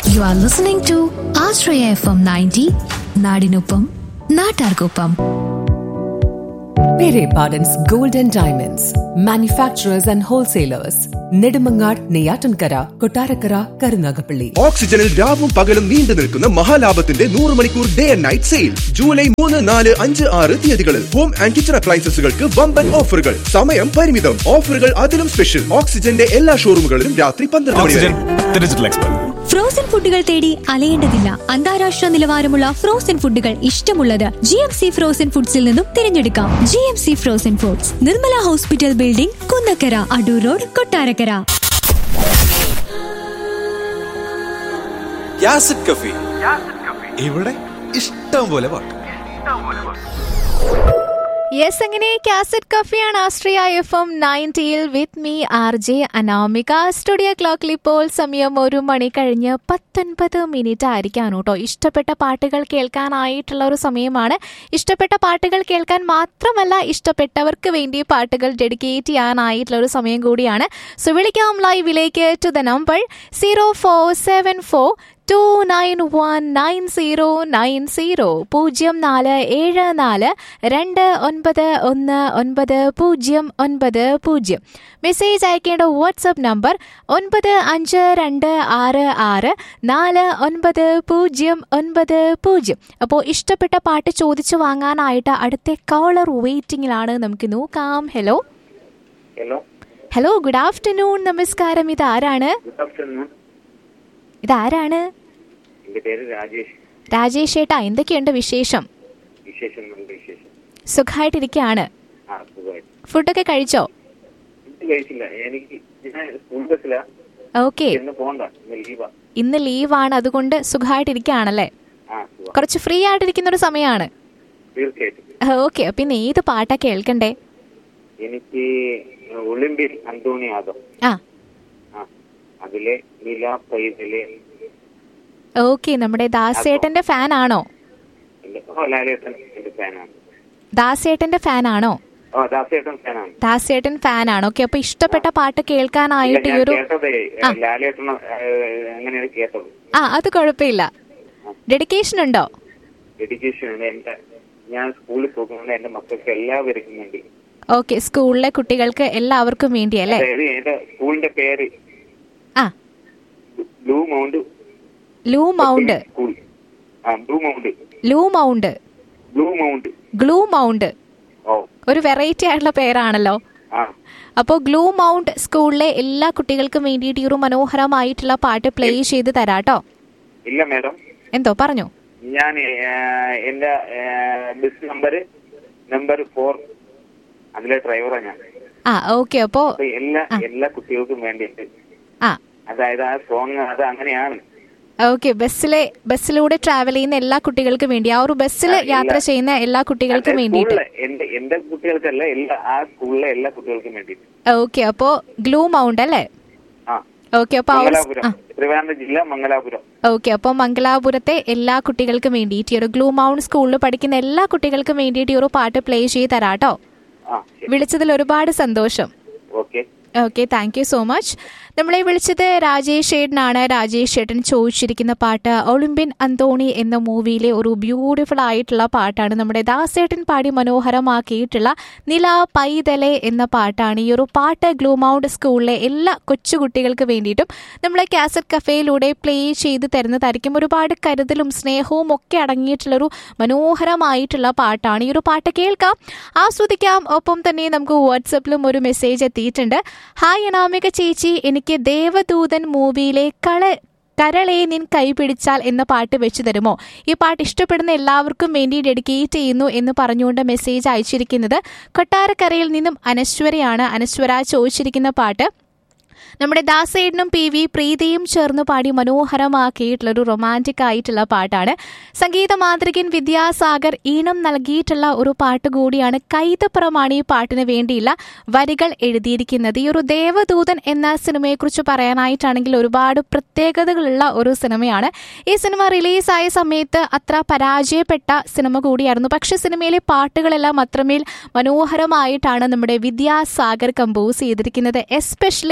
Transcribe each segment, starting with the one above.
You are listening to Ashraya FM 90, നാടിനൊപ്പം നാട്ടാർക്കൊപ്പം Pere Pardon's Gold and Diamonds, manufacturers and wholesalers, Nedimangar, Neyatankara, Kotarakara, Karunagapalli. ഓക്സിജനിൽ രാവും പകലും നീണ്ടു നിൽക്കുന്ന മഹാലാഭത്തിന്റെ നൂറ് മണിക്കൂർ day and night sale July മൂന്ന് നാല് അഞ്ച് ആറ് തീയതികളിൽ ഹോം ആൻഡ് കിച്ചൺ അപ്ലയൻസസുകൾക്ക് വമ്പൻ ഓഫറുകൾ സമയം പരിമിതം ഓഫറുകൾ അതിലും സ്പെഷ്യൽ ഓക്സിജന്റെ എല്ലാ ഷോറൂമുകളിലും രാത്രി പന്ത്രണ്ട് മണി വരെ ഓക്സിജൻ ഡിജിറ്റൽ എക്സ്പെർട്ട് ഫ്രോസൺ ഫുഡുകൾ തേടി അലയേണ്ടതില്ല അന്താരാഷ്ട്ര നിലവാരമുള്ള ഫ്രോസൺ ഫുഡുകൾ ഇഷ്ടമുള്ളത് ജി എം സി ഫ്രോസൺ ഫുഡ്സിൽ നിന്നും തിരഞ്ഞെടുക്കാം G M C frozen foods Nirmala hospital building Kunnakkara Adoor road Kottarakkara cassette cafe ഇവിടെ ഇഷ്ടം പോലെ പാട്ട് യെസ് അങ്ങനെ കാസറ്റ് കഫിയാണ് ആശ്രയ എഫ് എം നയൻറ്റിയിൽ with me R J Anamika studio ക്ലോക്കിൽ ഇപ്പോൾ സമയം ഒരു മണി കഴിഞ്ഞ് പത്തൊൻപത് മിനിറ്റ് ആയിരിക്കാണ് കേട്ടോ ഇഷ്ടപ്പെട്ട പാട്ടുകൾ കേൾക്കാനായിട്ടുള്ള ഒരു സമയമാണ് ഇഷ്ടപ്പെട്ട പാട്ടുകൾ കേൾക്കാൻ മാത്രമല്ല ഇഷ്ടപ്പെട്ടവർക്ക് വേണ്ടി പാട്ടുകൾ ഡെഡിക്കേറ്റ് ചെയ്യാനായിട്ടുള്ള ഒരു സമയം കൂടിയാണ് സോ വിളിക്കാം ലൈവിലേക്ക് to the number zero four seven four two nine one nine zero nine zero പൂജ്യം നാല് ഏഴ് നാല് രണ്ട് ഒൻപത് ഒന്ന് ഒൻപത് പൂജ്യം ഒൻപത് പൂജ്യം മെസ്സേജ് അയക്കേണ്ട വാട്സപ്പ് നമ്പർ ഒൻപത് അഞ്ച് രണ്ട് ആറ് ആറ് നാല് ഒൻപത് പൂജ്യം ഒൻപത് പൂജ്യം അപ്പോൾ ഇഷ്ടപ്പെട്ട പാട്ട് ചോദിച്ചു വാങ്ങാനായിട്ട് അടുത്ത കോളർ വെയിറ്റിംഗിലാണ് നമുക്ക് നോക്കാം hello hello hello good afternoon നമസ്കാരം ഇതാരാണ് ഗുഡ് ആഫ്റ്റർനൂൺ ഇതാരാണ് എന്റെ പേര് രാജേഷ് രാജേഷ് ഏട്ടാ എന്തൊക്കെയുണ്ട് വിശേഷം വിശേഷം നല്ല വിശേഷം സുഖമായിട്ടിരിക്കുകയാണ് ആ സുഖമായിട്ട് ഫുഡൊക്കെ കഴിച്ചോ ഫുഡ് കഴിച്ചില്ല എനിക്ക് ഞാൻ സ്കൂൾ ബസ്സിലാ ഓക്കെ ഇന്ന് പോണ്ട ഇന്ന് ലീവാ ഇന്ന് ലീവാണ് അതുകൊണ്ട് സുഖമായിട്ടിരിക്കുകയാണല്ലേ ആ സുഖം കുറച്ച് ഫ്രീ ആയിട്ടിരിക്കുന്ന ഒരു സമയമാണ് തീർച്ചയായിട്ടും ഓക്കെ പിന്നെ ഏത് പാട്ടാ കേൾക്കണ്ടേ എനിക്ക് ഒളിമ്പിൽ അന്തോണി ആദം ആ ആ അതിലെ നില പൈതലെ ഓക്കെ നമ്മുടെ ദാസേട്ടന്റെ ഫാൻ ആണോ എന്റെ ഓ ലാലേട്ടൻ എന്റെ ഫാനാണ് ദാസേട്ടന്റെ ഫാൻ ആണോ ഓ ദാസേട്ടൻ ഫാനാണ് ദാസേട്ടൻ ഫാൻ ആണ് ഓക്കെ അപ്പൊ ഇഷ്ടപ്പെട്ട പാട്ട് ഇല്ല, കേൾക്കാനായിട്ട് ഈ ഞാൻ ഒരു കേട്ടതേ ആ. ലാലേട്ടൻ അങ്ങനെയാണ് കേട്ടത് ആ അത് കുഴപ്പമില്ല ഡെഡിക്കേഷൻ ഉണ്ടോ എഡ്യൂക്കേഷൻ ഉണ്ട് എന്റെ ഞാൻ സ്കൂളിൽ പോകുന്നത് എന്റെ മക്കൾക്ക് എല്ലാവർക്കും വേണ്ടി ഓക്കെ സ്കൂളിലെ കുട്ടികൾക്ക് എല്ലാവർക്കും വേണ്ടി അല്ലേ അതായത് എന്റെ സ്കൂളിന്റെ പേര് ആ ബ്ലൂ മൗണ്ട് ലൂ മൗണ്ട് സ്കൂൾ ആ ബ്ലൂ മൗണ്ട് ലൂ mount blue mount glue mount ഓ ഒരു വെറൈറ്റി ആയിട്ടുള്ള പേരാണല്ലോ ആ അപ്പോൾ ഗ്ലൂ മൗണ്ട് സ്കൂളിലെ എല്ലാ കുട്ടികൾക്കും വേണ്ടിയിട്ട് ഈ ഒരു മനോഹരമായിട്ടുള്ള പാട്ട് പ്ലേ ചെയ്ത് തരാട്ടോ ഇല്ല മാഡം എന്തോ പറഞ്ഞു ഞാൻ എന്റെ ബസ് നമ്പർ നമ്പർ ഫോർ അതിലെ ഡ്രൈവറാണ് ഞാൻ ആ ഓക്കെ അപ്പോ അപ്പൊ എല്ലാ ആ. എല്ലാ കുട്ടികൾക്കും വേണ്ടിയിട്ട് ആ അതായത് ആ സോങ് അത് അങ്ങനെയാണ് ഓക്കെ ബസ്സിലെ ബസ്സിലൂടെ ട്രാവൽ ചെയ്യുന്ന എല്ലാ കുട്ടികൾക്കും വേണ്ടി ആ ഒരു ബസ്സിൽ ആ, എല്ലാ- യാത്ര ചെയ്യുന്ന എല്ലാ കുട്ടികൾക്കും അതെ, വേണ്ടിയിട്ട് സ്കൂളിലെ എന്റെ എന്റെ കുട്ടികൾക്കല്ല എല്ലാ ആ സ്കൂളിലെ എല്ലാ കുട്ടികൾക്കും വേണ്ടിയിട്ട് ഓക്കെ അപ്പോ ഗ്ലൂ മൗണ്ട് അല്ലേ ആ ഓക്കെ അപ്പൊ ആ ഒരു മംഗലാപുരം ആ തിരുവനന്തപുരം ജില്ല മംഗലാപുരം ഓക്കെ അപ്പോൾ മംഗലാപുരത്തെ എല്ലാ കുട്ടികൾക്കും വേണ്ടിയിട്ട് ഈ ഒരു ഗ്ലൂ മൗണ്ട് സ്കൂളിൽ പഠിക്കുന്ന എല്ലാ കുട്ടികൾക്കും വേണ്ടിയിട്ട് ഈ ഒരു പാട്ട് പ്ലേ ചെയ്ത് തരാട്ടോ ആ ശരി വിളിച്ചതിൽ ഒരുപാട് സന്തോഷം okay okay thank you so much നമ്മളെ വിളിച്ചത് രാജേഷ് ഏട്ടനാണ് രാജേഷ് ഏട്ടൻ ചോദിച്ചിരിക്കുന്ന പാട്ട് ഒളിമ്പ്യൻ അന്തോണി എന്ന മൂവിയിലെ ഒരു ബ്യൂട്ടിഫുൾ ആയിട്ടുള്ള പാട്ടാണ് നമ്മുടെ ദാസേട്ടൻ പാടി മനോഹരമാക്കിയിട്ടുള്ള നില പൈതലെ എന്ന പാട്ടാണ് ഈ ഒരു പാട്ട് ഗ്ലൂ മൗണ്ട് സ്കൂളിലെ എല്ലാ കൊച്ചുകുട്ടികൾക്ക് വേണ്ടിയിട്ടും നമ്മളെ കാസറ്റ് കഫേയിലൂടെ പ്ലേ ചെയ്ത് തരുന്നതായിരിക്കും ഒരുപാട് കരുതലും സ്നേഹവും ഒക്കെ അടങ്ങിയിട്ടുള്ളൊരു മനോഹരമായിട്ടുള്ള പാട്ടാണ് ഈ ഒരു പാട്ട് കേൾക്കാം ആസ്വദിക്കാം ഒപ്പം തന്നെ നമുക്ക് വാട്സപ്പിലും ഒരു മെസ്സേജ് എത്തിയിട്ടുണ്ട് ഹായ് അനാമിക ചേച്ചി എനിക്ക് ദേവദൂതൻ മൂവിയിലെ കള കരളെ നിൻ കൈപിടിച്ചാൽ എന്ന പാട്ട് വെച്ചു തരുമോ ഈ പാട്ട് ഇഷ്ടപ്പെടുന്ന എല്ലാവർക്കും വേണ്ടി ഡെഡിക്കേറ്റ് ചെയ്യുന്നു എന്ന് പറഞ്ഞുകൊണ്ട് മെസ്സേജ് അയച്ചിരിക്കുന്നത് കൊട്ടാരക്കരയിൽ നിന്നും അനശ്വരയാണ് അനശ്വര ചോദിച്ചിരിക്കുന്ന പാട്ട് നമ്മുടെ ദാസേടനും പി വി പ്രീതിയും ചേർന്ന് പാടി മനോഹരമാക്കിയിട്ടുള്ള ഒരു റൊമാൻറ്റിക് ആയിട്ടുള്ള പാട്ടാണ് സംഗീത മാതൃകൻ വിദ്യാസാഗർ ഈണം നൽകിയിട്ടുള്ള ഒരു പാട്ട് കൂടിയാണ് കൈതപ്പുറമാണ് ഈ പാട്ടിന് വേണ്ടിയുള്ള വരികൾ എഴുതിയിരിക്കുന്നത് ഈ ഒരു ദേവദൂതൻ എന്ന സിനിമയെക്കുറിച്ച് പറയാനായിട്ടാണെങ്കിൽ ഒരുപാട് പ്രത്യേകതകളുള്ള ഒരു സിനിമയാണ് ഈ സിനിമ റിലീസായ സമയത്ത് അത്ര പരാജയപ്പെട്ട സിനിമ കൂടിയായിരുന്നു പക്ഷെ സിനിമയിലെ പാട്ടുകളെല്ലാം അത്രമേൽ മനോഹരമായിട്ടാണ് നമ്മുടെ വിദ്യാസാഗർ കമ്പോസ് ചെയ്തിരിക്കുന്നത് എസ്പെഷ്യലി ഈ ഒരു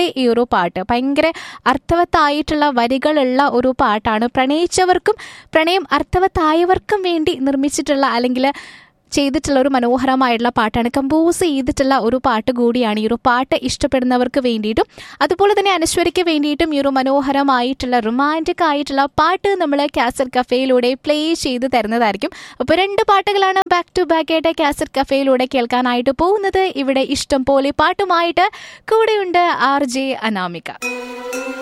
പാട്ട് ഭയങ്കര അർത്ഥവത്തായിട്ടുള്ള വരികളുള്ള ഒരു പാട്ടാണ് പ്രണയിച്ചവർക്കും പ്രണയം അർത്ഥവത്തായവർക്കും വേണ്ടി നിർമ്മിച്ചിട്ടുള്ള അല്ലെങ്കിൽ ചെയ്തിട്ടുള്ള ഒരു മനോഹരമായിട്ടുള്ള പാട്ടാണ് കമ്പോസ് ചെയ്തിട്ടുള്ള ഒരു പാട്ട് കൂടിയാണ് ഈ ഒരു പാട്ട് ഇഷ്ടപ്പെടുന്നവർക്ക് വേണ്ടിയിട്ടും അതുപോലെ തന്നെ അനശ്വരയ്ക്ക് വേണ്ടിയിട്ടും ഈ ഒരു മനോഹരമായിട്ടുള്ള റൊമാൻറ്റിക് ആയിട്ടുള്ള പാട്ട് നമ്മൾ കാസറ്റ് കഫേയിലൂടെ പ്ലേ ചെയ്ത് തരുന്നതായിരിക്കും അപ്പോൾ രണ്ട് പാട്ടുകളാണ് ബാക്ക് ടു ബാക്ക് ആയിട്ട് കാസറ്റ് കഫേയിലൂടെ കേൾക്കാനായിട്ട് പോകുന്നത് ഇവിടെ ഇഷ്ടം പോലെ പാട്ടുമായിട്ട് കൂടെയുണ്ട് ആർ ജെ അനാമിക